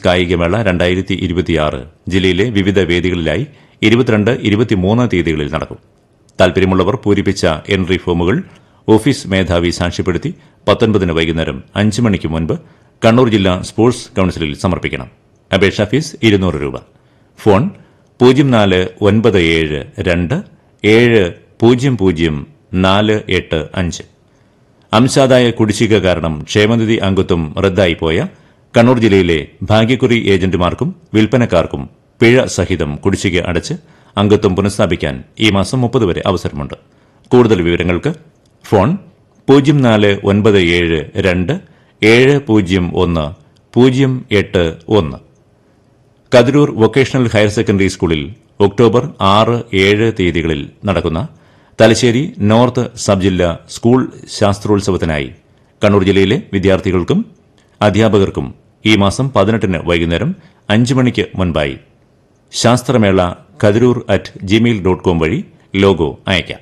കായികമേള രണ്ടായിരത്തി ഇരുപത്തിയാറ് ജില്ലയിലെ വിവിധ വേദികളിലായി ഇരുപത്തിരണ്ട് ഇരുപത്തിമൂന്ന് തീയതികളിൽ നടക്കും താൽപര്യമുള്ളവർ പൂരിപ്പിച്ച എൻട്രി ഫോമുകൾ ഓഫീസ് മേധാവി സാക്ഷ്യപ്പെടുത്തി പത്തൊൻപതിന് വൈകുന്നേരം അഞ്ച് മണിക്ക് മുൻപ് കണ്ണൂർ ജില്ലാ സ്പോർട്സ് കൌൺസിലിൽ സമർപ്പിക്കണം അപേക്ഷാ ഫീസ് ഇരുന്നൂറ് രൂപ ഫോൺ പൂജ്യം നാല് ഒൻപത് ഏഴ് രണ്ട് ഏഴ് പൂജ്യം പൂജ്യം നാല് എട്ട് അഞ്ച് അംശാദായ കുടിശ്ശിക കാരണം ക്ഷേമനിധി അംഗത്വം റദ്ദായിപ്പോയ കണ്ണൂർ ജില്ലയിലെ ഭാഗ്യക്കുറി ഏജന്റുമാർക്കും വിൽപ്പനക്കാർക്കും പിഴ സഹിതം കുടിശ്ശിക അടച്ച് അംഗത്വം പുനഃസ്ഥാപിക്കാൻ ഈ മാസം മുപ്പത് വരെ അവസരമുണ്ട് കൂടുതൽ വിവരങ്ങൾക്ക് ഫോൺ പൂജ്യം നാല് ഒൻപത് ഏഴ് രണ്ട് ഏഴ് പൂജ്യം ഒന്ന് പൂജ്യം എട്ട് ഒന്ന് കതിരൂർ വൊക്കേഷണൽ ഹയർ സെക്കൻഡറി സ്കൂളിൽ ഒക്ടോബർ ആറ് ഏഴ് തീയതികളിൽ നടക്കുന്ന തലശ്ശേരി നോർത്ത് സബ് ജില്ലാ സ്കൂൾ ശാസ്ത്രോത്സവത്തിനായി കണ്ണൂർ ജില്ലയിലെ വിദ്യാർത്ഥികൾക്കും അധ്യാപകർക്കും ഈ മാസം പതിനെട്ടിന് വൈകുന്നേരം അഞ്ച് മണിക്ക് മുൻപായി ശാസ്ത്രമേള Kathiroor at Gmail dot com വഴി ലോഗോ അയയ്ക്കാം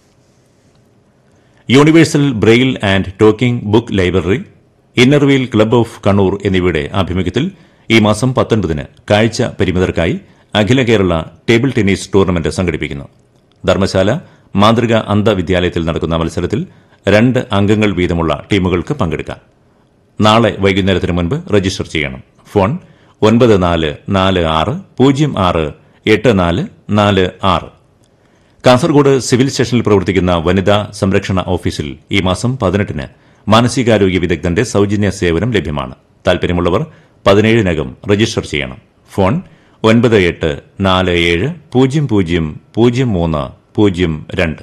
universal braille and talking book library Inner Wheel Club of Kannur എന്നിവയുടെ ആഭിമുഖ്യത്തിൽ ഈ മാസം പത്തൊൻപതിന് കാഴ്ച പരിമിതർക്കായി അഖില കേരള ടേബിൾ ടെന്നീസ് ടൂർണമെന്റ് സംഘടിപ്പിക്കുന്നു ധർമ്മശാല മാതൃക അന്ധവിദ്യാലയത്തിൽ നടക്കുന്ന മത്സരത്തിൽ രണ്ട് അംഗങ്ങൾ വീതമുള്ള ടീമുകൾക്ക് പങ്കെടുക്കാം നാളെ വൈകുന്നേരത്തിന് മുൻപ് രജിസ്റ്റർ ചെയ്യണം ഫോൺ ഒൻപത് നാല് നാല് ആറ് പൂജ്യം ആറ് എട്ട് നാല് നാല് ആറ് കാസർഗോഡ് സിവിൽ സ്റ്റേഷനിൽ പ്രവർത്തിക്കുന്ന വനിതാ സംരക്ഷണ ഓഫീസിൽ ഈ മാസം പതിനെട്ടിന് മാനസികാരോഗ്യ വിദഗ്ധന്റെ സൌജന്യ സേവനം ലഭ്യമാണ് താൽപര്യമുള്ളവർ പതിനേഴിനകം രജിസ്റ്റർ ചെയ്യണം ഫോൺ ഒൻപത് എട്ട് നാല് ഏഴ് പൂജ്യം പൂജ്യം പൂജ്യം മൂന്ന് പൂജ്യം രണ്ട്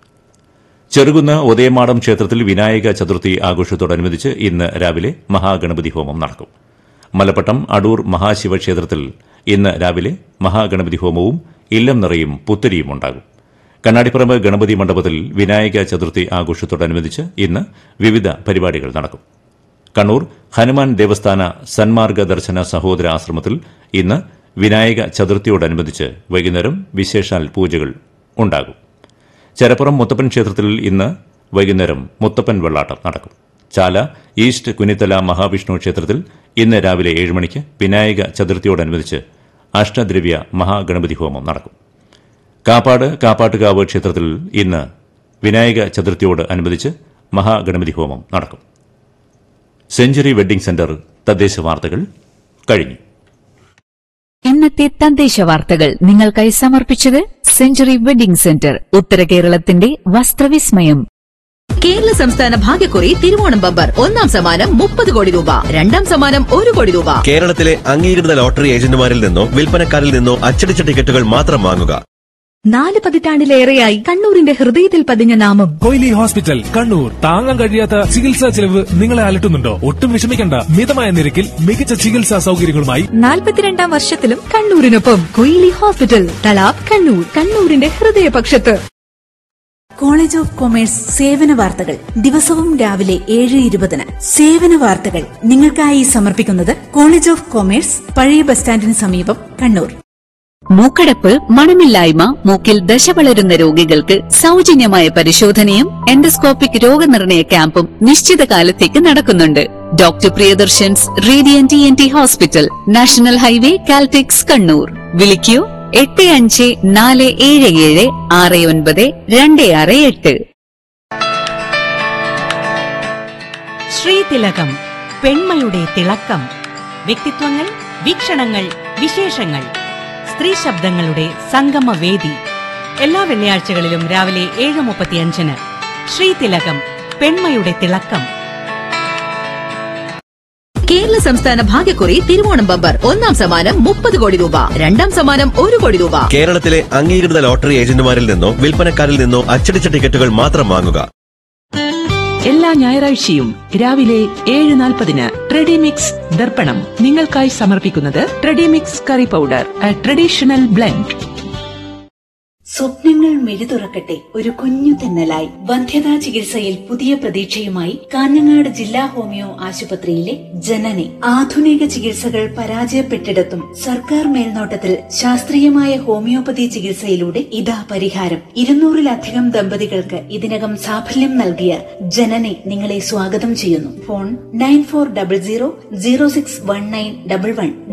ചെറുകുന്ന് ഉദയമാടം ക്ഷേത്രത്തിൽ വിനായക ചതുർത്ഥി ആഘോഷത്തോടനുബന്ധിച്ച് ഇന്ന് രാവിലെ മഹാഗണപതി ഹോമം നടക്കും മലപ്പട്ടം അടൂർ മഹാശിവക്ഷേത്രത്തിൽ ഇന്ന് രാവിലെ മഹാഗണപതി ഹോമവും ഇല്ലം നിറയും പുത്തരിയും ഉണ്ടാകും കണ്ണാടിപ്പറമ്പ് ഗണപതി മണ്ഡപത്തിൽ വിനായക ചതുർത്ഥി ആഘോഷത്തോടനുബന്ധിച്ച് ഇന്ന് വിവിധ പരിപാടികൾ നടക്കും കണ്ണൂർ ഹനുമാൻ ദേവസ്ഥാന സന്മാർഗ ദർശന സഹോദര ആശ്രമത്തിൽ ഇന്ന് വിനായക ചതുർത്ഥിയോടനുബന്ധിച്ച് വൈകുന്നേരം വിശേഷാൽ പൂജകൾ ഉണ്ടാകും ചരപ്പുറം മുത്തപ്പൻ ക്ഷേത്രത്തിൽ ഇന്ന് വൈകുന്നേരം മുത്തപ്പൻ വെള്ളാട്ടം നടക്കും ചാല ഈസ്റ്റ് കുനിത്തല മഹാവിഷ്ണു ക്ഷേത്രത്തിൽ ഇന്ന് രാവിലെ ഏഴ് മണിക്ക് വിനായക ചതുർത്ഥിയോടനുബന്ധിച്ച് അഷ്ടദ്രവ്യ മഹാഗണപതി ഹോമം നടക്കും കാപ്പാട് കാപ്പാട്ടുകാവ് ക്ഷേത്രത്തിൽ ഇന്ന് വിനായക ചതുർത്ഥിയോട് അനുബന്ധിച്ച് മഹാഗണപതി ഹോമം നടക്കും സെഞ്ചുറി വെഡ്ഡിംഗ് സെന്റർ തദ്ദേശ വാർത്തകൾ കഴിഞ്ഞു ഇന്നത്തെ തദ്ദേശ വാർത്തകൾ നിങ്ങൾക്കായി സമർപ്പിച്ചത് സെഞ്ചുറി വെഡിംഗ് സെന്റർ ഉത്തര കേരളത്തിന്റെ വസ്ത്രവിസ്മയം കേരള സംസ്ഥാന ഭാഗ്യക്കുറി തിരുവോണം ബമ്പർ ഒന്നാം സമ്മാനം മുപ്പത് കോടി രൂപ രണ്ടാം സമ്മാനം ഒരു കോടി രൂപ കേരളത്തിലെ അംഗീകൃത ലോട്ടറി ഏജന്റുമാരിൽ നിന്നോ വിൽപ്പനക്കാരിൽ നിന്നോ അച്ചടിച്ച ടിക്കറ്റുകൾ മാത്രം വാങ്ങുക നാല് പതിറ്റാണ്ടിലേറെയായി കണ്ണൂരിന്റെ ഹൃദയത്തിൽ പതിഞ്ഞ നാമം കൊയിലി ഹോസ്പിറ്റൽ കണ്ണൂർ താങ്ങാൻ കഴിയാത്ത ചികിത്സാ ചെലവ് നിങ്ങളെ അലട്ടുന്നുണ്ടോ ഒട്ടും വിഷമിക്കണ്ട മിതമായ നിരക്കിൽ മികച്ച ചികിത്സാ സൗകര്യങ്ങളുമായി നാൽപ്പത്തിരണ്ടാം വർഷത്തിലും കണ്ണൂരിനൊപ്പം കൊയിലി ഹോസ്പിറ്റൽ തലാബ് കണ്ണൂർ കണ്ണൂരിന്റെ ഹൃദയപക്ഷത്ത് കോളേജ് ഓഫ് കൊമേഴ്സ് സേവന വാർത്തകൾ ദിവസവും രാവിലെ ഏഴ് ഇരുപതിന് സേവന വാർത്തകൾ നിങ്ങൾക്കായി സമർപ്പിക്കുന്നത് കോളേജ് ഓഫ് കൊമേഴ്സ് പഴയ ബസ് സ്റ്റാൻഡിന് സമീപം കണ്ണൂർ മൂക്കടപ്പ് മണമില്ലായ്മ മൂക്കിൽ ദശ വളരുന്ന രോഗികൾക്ക് സൌജന്യമായ പരിശോധനയും എൻഡോസ്കോപ്പിക് രോഗനിർണയ ക്യാമ്പും നിശ്ചിത കാലത്തേക്ക് നടക്കുന്നുണ്ട് doctor Priyadarshan's radiant N T hospital national highway Caltex Kannur വിളിക്കൂ എട്ട് അഞ്ച് നാല് ഏഴ് ഏഴ് ആറ് ഒൻപത് രണ്ട് ആറ് എട്ട് ശ്രീതിലകം പെൺമയുടെ തിളക്കം വ്യക്തിത്വങ്ങൾ വീക്ഷണങ്ങൾ വിശേഷങ്ങൾ സ്ത്രീ ശബ്ദങ്ങളുടെ സംഗമവേദി എല്ലാ വെള്ളിയാഴ്ചകളിലും രാവിലെ ഏഴ് മുപ്പത്തിയഞ്ചിന് ശ്രീതിലകം പെൺമയുടെ തിളക്കം കേരള സംസ്ഥാന ഭാഗ്യക്കുറി തിരുവോണം ബമ്പർ ഒന്നാം സമ്മാനം മുപ്പത് കോടി രൂപ രണ്ടാം സമ്മാനം ഒരു കോടി രൂപ കേരളത്തിലെ അംഗീകൃത ലോട്ടറി ഏജന്റുമാരിൽ നിന്നോ വിൽപ്പനക്കാരിൽ നിന്നോ അച്ചടിച്ച ടിക്കറ്റുകൾ മാത്രം വാങ്ങുക എല്ലാ ഞായറാഴ്ചയും രാവിലെ ഏഴ് നാൽപ്പതിന് ട്രെഡിമിക്സ് ദർപ്പണം നിങ്ങൾക്കായി സമർപ്പിക്കുന്നത് Tredimix curry powder traditional blend സ്വപ്നങ്ങൾ മിഴി തുറക്കട്ടെ ഒരു കുഞ്ഞു തെന്നലായി വന്ധ്യതാ ചികിത്സയിൽ പുതിയ പ്രതീക്ഷയുമായി കാഞ്ഞങ്ങാട് ജില്ലാ ഹോമിയോ ആശുപത്രിയിലെ ജനനി ആധുനിക ചികിത്സകൾ പരാജയപ്പെട്ടിടത്തും സർക്കാർ മേൽനോട്ടത്തിൽ ശാസ്ത്രീയമായ ഹോമിയോപ്പതി ചികിത്സയിലൂടെ ഇതാ പരിഹാരം ഇരുന്നൂറിലധികം ദമ്പതികൾക്ക് ഇതിനകം സാഫല്യം നൽകിയ ജനനി നിങ്ങളെ സ്വാഗതം ചെയ്യുന്നു phone nine four double zero zero six one nine double one